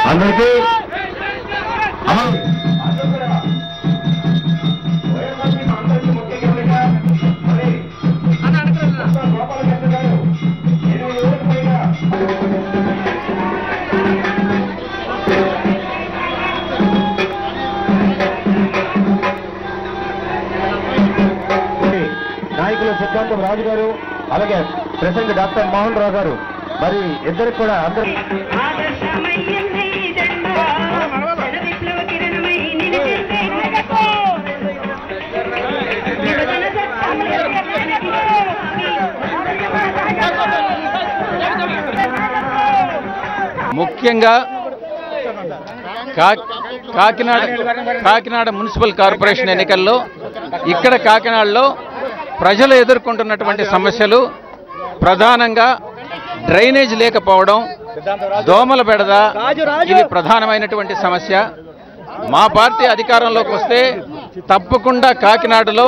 అందరికీ అమ్మ, నాయకులు సిద్ధాంతం రాజు గారు అలాగే ప్రసంగి డాక్టర్ మోహన్ రావు గారు మరి ఇద్దరికి కూడా అందరు ఆదర్శమయ్యింది ఈ జెండా జన విప్లవ కిరణమై నిలిచింది జగత్తో. విభజన చట్టంలో ముఖ్యంగా కా- కాకినాడ కాకినాడ మున్సిపల్ కార్పొరేషన్ ఎన్నికల్లో ఇక్కడ కాకినాడలో ప్రజలు ఎదుర్కొంటున్నటువంటి సమస్యలు ప్రధానంగా డ్రైనేజ్ లేకపోవడం దోమల బెడద ఇది ప్రధానమైనటువంటి సమస్య మా పార్టీ అధికారంలోకి వస్తే తప్పకుండా కాకినాడలో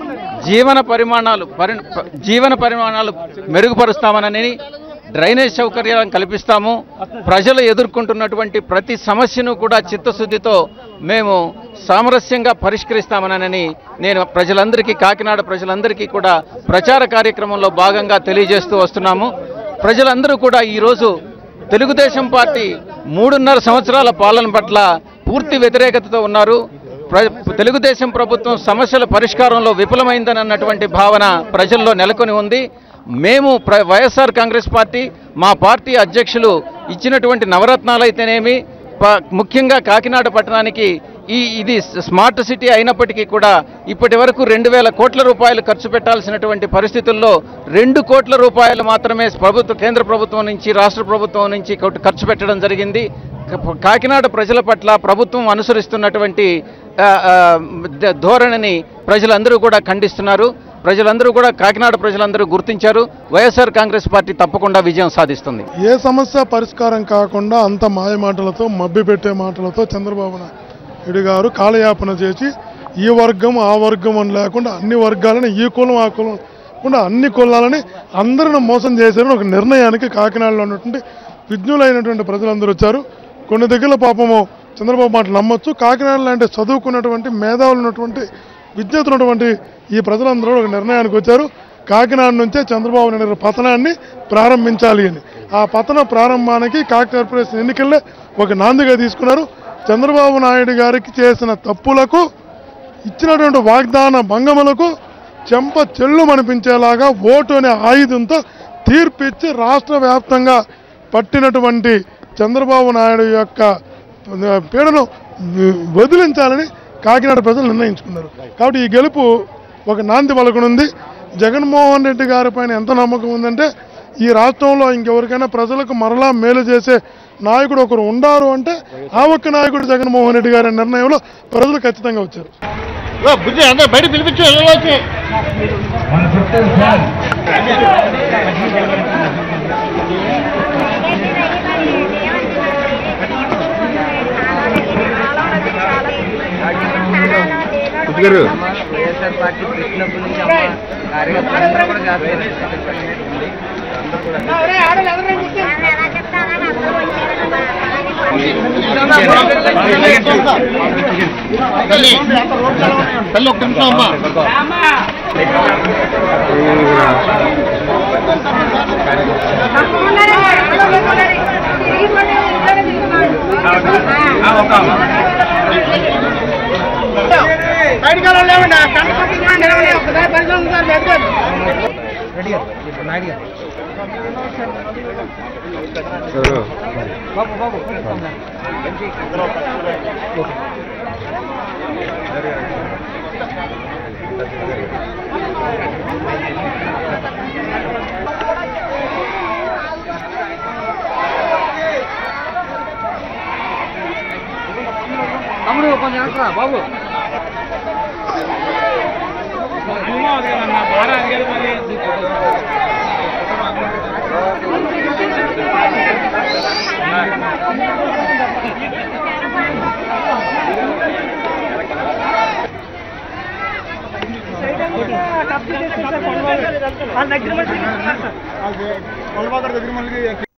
జీవన పరిమాణాలు పరి జీవన పరిమాణాలు మెరుగుపరుస్తామనని డ్రైనేజ్ సౌకర్యాలను కల్పిస్తాము ప్రజలు ఎదుర్కొంటున్నటువంటి ప్రతి సమస్యను కూడా చిత్తశుద్ధితో మేము సామరస్యంగా పరిష్కరిస్తామనని నేను ప్రజలందరికీ కాకినాడ ప్రజలందరికీ కూడా ప్రచార కార్యక్రమంలో భాగంగా తెలియజేస్తూ వస్తున్నాము ప్రజలందరూ కూడా ఈరోజు తెలుగుదేశం పార్టీ మూడున్నర సంవత్సరాల పాలన పట్ల పూర్తి వ్యతిరేకతతో ఉన్నారు ప్ర- తెలుగుదేశం ప్రభుత్వం సమస్యల పరిష్కారంలో విఫలమైందని అన్నటువంటి భావన ప్రజల్లో నెలకొని ఉంది మేము ప్ర వైఎస్ఆర్ కాంగ్రెస్ పార్టీ మా పార్టీ అధ్యక్షులు ఇచ్చినటువంటి నవరత్నాలు అయితేనేమి ప- ముఖ్యంగా కాకినాడ పట్టణానికి ఈ ఇది స్మార్ట్ సిటీ అయినప్పటికీ కూడా ఇప్పటి వరకు రెండు వేల కోట్ల రూపాయలు ఖర్చు పెట్టాల్సినటువంటి పరిస్థితుల్లో రెండు కోట్ల రూపాయలు మాత్రమే ప్రభుత్వ కేంద్ర ప్రభుత్వం నుంచి రాష్ట్ర ప్రభుత్వం నుంచి కొట్- ఖర్చు పెట్టడం జరిగింది క- కాకినాడ ప్రజల పట్ల ప్రభుత్వం అనుసరిస్తున్నటువంటి ఆ, ఆ, ద- ధోరణిని ప్రజలందరూ కూడా ఖండిస్తున్నారు ప్రజలందరూ కూడా కాకినాడ ప్రజలందరూ గుర్తించారు వైఎస్ఆర్ కాంగ్రెస్ పార్టీ తప్పకుండా విజయం సాధిస్తుంది ఏ సమస్య పరిష్కారం కాకుండా అంత మాయ మాటలతో మభ్యపెట్టే మాటలతో చంద్రబాబు నాయుడు గారు కాలయాపన చేసి ఈ వర్గం ఆ వర్గం అని లేకుండా అన్ని వర్గాలని ఈ కులం ఆ కులం కూడా అన్ని కులాలని అందరిని మోసం చేశారని ఒక నిర్ణయానికి కాకినాడలో ఉన్నటువంటి విజ్ఞులైనటువంటి ప్రజలందరూ వచ్చారు కొన్ని దగ్గర పాపము చంద్రబాబు మాట నమ్మొచ్చు కాకినాడ లాంటి చదువుకున్నటువంటి మేధావులు ఉన్నటువంటి విజ్ఞత ఉన్నటువంటి ఈ ప్రజలందరూ ఒక నిర్ణయానికి వచ్చారు కాకినాడ నుంచే చంద్రబాబు నాయుడు గారి పతనాన్ని ప్రారంభించాలి అని ఆ పతన ప్రారంభానికి కాకి కార్పొరేషన్ ఎన్నికల్లో ఒక నాందిగా తీసుకున్నారు చంద్రబాబు నాయుడు గారికి చేసిన తప్పులకు ఇచ్చినటువంటి వాగ్దాన భంగములకు చెంప చెల్లు అనిపించేలాగా ఓటు అనే ఆయుధంతో తీర్పిచ్చి రాష్ట్ర వ్యాప్తంగా పట్టినటువంటి చంద్రబాబు నాయుడు యొక్క పీడను వదిలించాలని కాకినాడ ప్రజలు నిర్ణయించుకున్నారు కాబట్టి ఈ గెలుపు ఒక నాంది పలకనుంది జగన్మోహన్ రెడ్డి గారి పైన ఎంత నమ్మకం ఉందంటే ఈ రాష్ట్రంలో ఇంకెవరికైనా ప్రజలకు మరలా మేలు చేసే నాయకుడు ఒకరు ఉండారు అంటే ఆ ఒక్క నాయకుడు జగన్మోహన్ రెడ్డి గారి నిర్ణయంలో ప్రజలు ఖచ్చితంగా వచ్చారు గారు వైఎస్ఆర్ పార్టీ పెట్టినప్పటి నుంచి అమ్మ కార్యకర్తలందరూ కూడా చేస్తారు తల్లి తల్లి ఒక్క నిమిషం అమ్మా తమ్ముడు కొంచెం వెనక్కి బాబు దగ్గర మళ్ళీ